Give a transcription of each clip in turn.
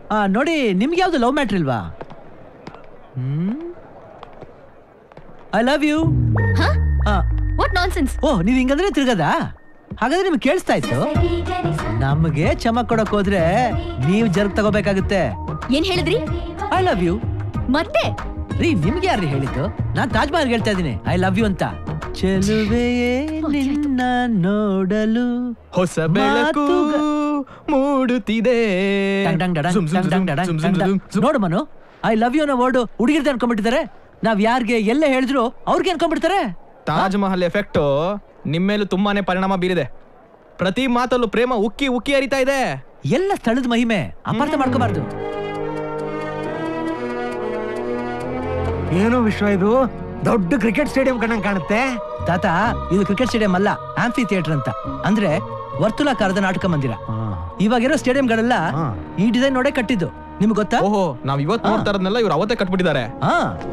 ಆ ನೋಡಿ ನಿಮ್ಗೆ ಯಾವ್ದು ಲವ್ ಮ್ಯಾಟ್ರ್ ಇಲ್ವಾ hmm I love you what nonsense ಓ ನೀವ್ ಹಿಂಗಂದ್ರೆ ತಿರ್ಗದಾ ಹಾಗಾದ್ರೆ ನಿಮ್ಗೆ ಕೇಳಿಸ್ತಾ ಇತ್ತು ನಮಗೆ ಚಮಕ್ ಕೊಡಕ್ ಹೋದ್ರೆ ನೀವ್ ಜರ್ಗ್ ತಗೋಬೇಕಾಗುತ್ತೆ ಏನ್ ಹೇಳಿದ್ರಿ ಐ ಲವ್ ಯು ಮತ್ತೆ ರೀ ನಿಮ್ಗೆ ಯಾರು ಹೇಳಿದ್ದು ನಾನ್ ತಾಜ್ ಮಹಲ್ ಹೇಳ್ತಾ ಇದ್ದೀನಿ ಐ ಲವ್ ಯು ಅಂತ ಚೆಲುವೆಯೇ ನಿನ್ನ ನೋಡಲು ಹೊಸ ಬೆಳಕು ಮೂಡುತ್ತಿದೆ ಡಂಗ್ ಡಂಗ್ ಡಡಂಗ್, ಜುಮ್ ಜುಮ್ ಡಂಗ್ ಡಂಗ್ ಜುಮ್ ಡಡಂಗ್, ಜುಮ್ ಡಂಗ್ ಜುಮ್ ಡಂಗ್. ಜುಮ್. ನೋಡು ಮನು ಐ ಲವ್ ಯು ಅನ್ನೋ ವರ್ಡ್ ಹುಡುಗಿರ್ತ ಅನ್ಕೊಂಡ್ಬಿಟ್ಟಿದ್ದಾರೆ ನಾವ್ ಯಾರಿಗೆ ಎಲ್ಲ ಹೇಳಿದ್ರು ಅವ್ರಿಗೆ ಅನ್ಕೊಂಡ್ಬಿಡ್ತಾರೆ ತಾಜ್ ಮಹಲ್ ಎಫೆಕ್ಟ್ ನಿಮ್ಮೇಲೂ ತುಂಬಾನೇ ಪರಿಣಾಮ ಬೀರಿದೆ ಪ್ರತಿ ಮಾತಲ್ಲೂ ಪ್ರೇಮ ಉಕ್ಕಿ ಉಕ್ಕಿ ಹರಿತಾ ಇದೆ ಎಲ್ಲ ಸ್ಥಳದ ಮಹಿಮೆ ಅಪಾರ್ಥ ಮಾಡ್ಕೋಬಾರ್ದು ಏನು ವಿಶ್ವ ಇದು ದೊಡ್ಡ ಕ್ರಿಕೆಟ್ ಸ್ಟೇಡಿಯಂ ಕಂಡಂಗ್ ಕಾಣುತ್ತೆ ತಾತ ಇದು ಕ್ರಿಕೆಟ್ ಸ್ಟೇಡಿಯಂ ಅಲ್ಲ ಆಂಫಿ ಥಿಯೇಟರ್ ಅಂತ ಅಂದ್ರೆ ವರ್ತುಲಾಕಾರದ ನಾಟಕ ಮಂದಿರ ಇವಾಗಿರೋ ಸ್ಟೇಡಿಯಂಗಳೆಲ್ಲ ಹಾ. ಈ ಡಿಸೈನ್ ನೋಡೇ ಕಟ್ಟಿದ್ದು ನಿಮ್ಗೆ ಗೊತ್ತಾ ಓಹೋ ನಾವ್ ಇವತ್ ನೋಡ್ತಾ ಇರೋದ್ನೆಲ್ಲ ಇವ್ರು ಅವತ್ತೇ ಕಟ್ಬಿಟ್ಟಿದ್ದಾರೆ ಹಾ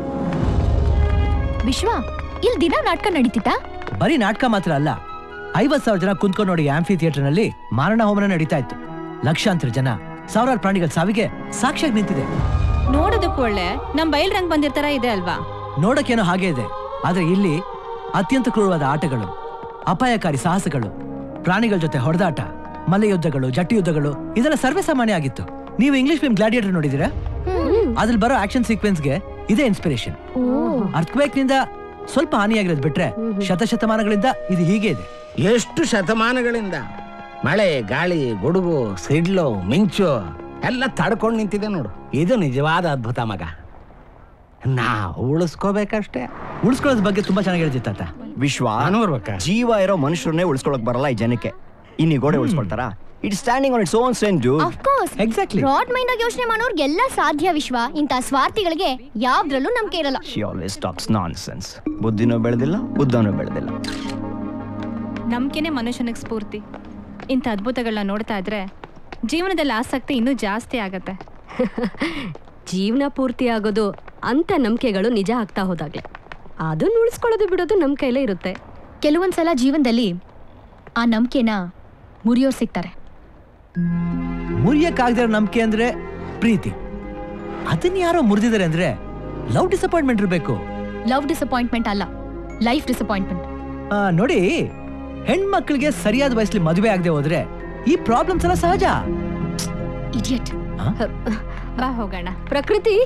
ವಿಶ್ವ ಇಲ್ಲಿ ದಿನ ನಾಟಕ ನಡೀತಿತ್ತಾ ಬರೀ ನಾಟಕ ಮಾತ್ರ ಅಲ್ಲ ಐವತ್ ಸಾವಿರ ಜನ ಕುಂತ್ಕೊಂಡು ನೋಡಿ ಆಂಫಿ ಥಿಯೇಟರ್ ನಲ್ಲಿ ಮಾರಣ ಹೋಮನ ನಡೀತಾ ಇತ್ತು ಲಕ್ಷಾಂತರ ಜನ ಸಾವಿರಾರು ಪ್ರಾಣಿಗಳ ಸಾವಿಗೆ ಸಾಕ್ಷಿಯಾಗಿ ನಿಂತಿದೆ ನೋಡೋದಕ್ಕೂ ಒಳ್ಳೆ ನಮ್ ಬಯಲ್ರಂಗ್ ಬಂದಿರ್ತಾರ ಇದೆ ಅಲ್ವಾ ನೋಡಕ್ಕೇನೋ ಹಾಗೆ ಇದೆ ಆದ್ರೆ ಇಲ್ಲಿ ಅತ್ಯಂತ ಕ್ರೂರವಾದ ಆಟಗಳು ಅಪಾಯಕಾರಿ ಸಾಹಸಗಳು ಪ್ರಾಣಿಗಳ ಜೊತೆ ಹೊಡೆದಾಟ ಮಲ್ಲಯುದ್ಧಗಳು ಜಟ್ಟಿ ಯುದ್ಧಗಳು ಇದೆಲ್ಲ ಸರ್ವೇ ಸಾಮಾನ್ಯ ಆಗಿತ್ತು ನೀವು ಇಂಗ್ಲಿಷ್ ಫಿಲ್ಮ್ ಗ್ಲಾಡಿಯೇಟರ್ ನೋಡಿದಿರಾ ಅದ್ರಲ್ಲಿ ಬರೋ ಆಕ್ಷನ್ ಸೀಕ್ವೆನ್ಸ್ಗೆ ಇದೇ ಇನ್ಸ್ಪಿರೇಷನ್ ಅರ್ಥಕ್ವೇಕ್ ನಿಂದ ಸ್ವಲ್ಪ ಹಾನಿಯಾಗಿರೋದು ಬಿಟ್ರೆ ಶತಶತಮಾನಗಳಿಂದ ಇದು ಹೀಗೆ ಇದೆ ಎಷ್ಟು ಶತಮಾನಗಳಿಂದ ಮಳೆ ಗಾಳಿ ಗುಡುಗು ಸಿಡ್ಲು ಮಿಂಚು ಎಲ್ಲ ತಡ್ಕೊಂಡು ನಿಂತಿದೆ ನೋಡು ಇದು ನಿಜವಾದ ಅದ್ಭುತ ಮಗ ನಾವು ಉಳಿಸ್ಕೋಬೇಕಷ್ಟೇ ಉಳಿಸ್ಕೊಳ್ಳೋದ್ ಬಗ್ಗೆ ತುಂಬಾ ಚೆನ್ನಾಗಿ ಹೇಳ್ತಿ ತಾತ ವಿಶ್ವ ನೋಡ್ಬೇಕಾ ಜೀವ ಇರೋ ಮನುಷ್ಯರನ್ನೇ ಉಳಿಸ್ಕೊಳಕ್ ಬರಲ್ಲ ಈ ಜನಕ್ಕೆ ಇನ್ನು ಈ ಗೋಡೆ ಉಳಿಸ್ಕೊಳ್ತಾರಾ it standing on its own strength of course exactly broad mind ಆಗಿ ಯೋಚನೆ ಮಾಡೋರ್ಗೆಲ್ಲ ಸಾಧ್ಯ ವಿಶ್ವ ಇಂಥ ಸ್ವಾರ್ಥಿಗಳಿಗೆ ಯಾವ್ದ್ರಲ್ಲೂ ನಂಬಿಕೆ ಇರಲ್ಲ she always talks nonsense ಬುದ್ಧಿನೂ ಬೆಳೆದಿಲ್ಲ ಉದ್ದನೂ ಬೆಳೆದಿಲ್ಲ ನಂಬಿಕೆನೆ ಮನುಷ್ಯನಿಗೆ ಸ್ಫೂರ್ತಿ ಇಂಥ ಅದ್ಭುತಗಳನ್ನ ನೋಡ್ತಾ ಇದ್ರೆ ಜೀವನದಲ್ಲಿ ಆಸಕ್ತಿ ಇನ್ನೂ ಜಾಸ್ತಿ ಆಗತ್ತೆ ಜೀವನ ಪೂರ್ತಿ ಆಗೋದು ಅಂತ ನಂಬಿಕೆಗಳು ನಿಜ ಆಗ್ತಾ ಹೋದಾಗ್ಲೆ ಅದನ್ನ ಉಳಿಸ್ಕೊಳ್ಳೋದು ಬಿಡೋದು ನಮ್ಮ ಕೈಲೇ ಇರುತ್ತೆ ಕೆಲವೊಂದ್ಸಲ ಜೀವನದಲ್ಲಿ ಆ ನಂಬಿಕೆನ ಮುರಿಯೋರ್ ಸಿಗ್ತಾರೆ ಮುರಿಯಕ್ಕಾಗದಿರೋ ನಂಬಿಕೆ ಅಂದ್ರೆ ಪ್ರೀತಿ ಅದನ್ನ ಯಾರೋ ಮುರಿದಿದ್ದಾರೆ ಅಂದ್ರೆ ಲವ್ ಡಿಸಪಾಯಿಂಟ್ಮೆಂಟ್ ಇರಬೇಕು ಲವ್ ಡಿಸಪಾಯಿಂಟ್ಮೆಂಟ್ ಅಲ್ಲ ಲೈಫ್ ಡಿಸಪಾಯಿಂಟ್ಮೆಂಟ್ ನೋಡಿ ಹೆಣ್ಮಕ್ಳಿಗೆ ಸರಿಯಾದ ವಯಸ್ಸಲ್ಲಿ ಮದುವೆ ಆಗದೆ ಹೋದ್ರೆ ಈ ಪ್ರಾಬ್ಲಮ್ಸ್ ಎಲ್ಲ ಸಹಜ ಇಡಿಯಟ್ ಬಾ ಹೋಗೋಣ ಪ್ರಕೃತಿ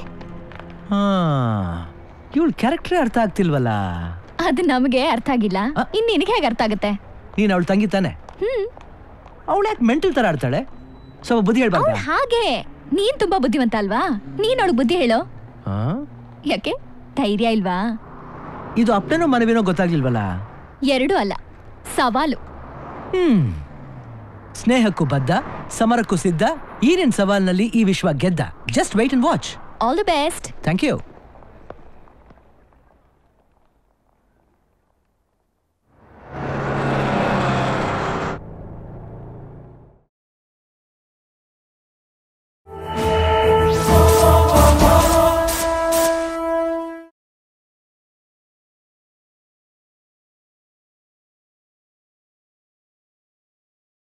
ಇವಳು ಕ್ಯಾರೆಕ್ಟರ್ ಅರ್ಥ ಆಗ್ತಿಲ್ವಲ್ಲ ಅದು ನಮಗೆ ಅರ್ಥ ಆಗಿಲ್ಲ ಆ? ಇನ್ ನಿನಗೆ ಹೇಗೆ ಅರ್ಥ ಆಗುತ್ತೆ ನೀನ್ ಅವಳು ತಂಗಿ ತಾನೆ ಅವಳು ಯಾಕೆ ಮೆಂಟಲ್ ತರ ಆಡ್ತಾಳೆ ಸ್ವಲ್ಪ ಬುದ್ಧಿ ಹೇಳ್ಬಾರ್ದ ಅವ್ಳು ಹಾಗೆ ನೀನ್ ತುಂಬಾ ಬುದ್ಧಿವಂತ ಅಲ್ವಾ ನೀನ್ ಅವಳು ಬುದ್ಧಿ ಹೇಳೋ ಯಾಕೆ ಧೈರ್ಯ ಇಲ್ವಾ ಇದು ಅಪ್ಪನೋ ಮನವಿನೋ ಗೊತ್ತಾಗ್ಲಿಲ್ವಲ್ಲ ಎರಡೂ ಅಲ್ಲ ಸವಾಲು ಹ್ಮ್ ಸ್ನೇಹಕ್ಕೂ ಬದ್ಧ ಸಮರಕ್ಕೂ ಸಿದ್ಧ ಈ ನಿನ್ ಸವಾಲ್ನಲ್ಲಿ ಈ ವಿಶ್ವ ಗೆದ್ದ just wait and watch all the best thank you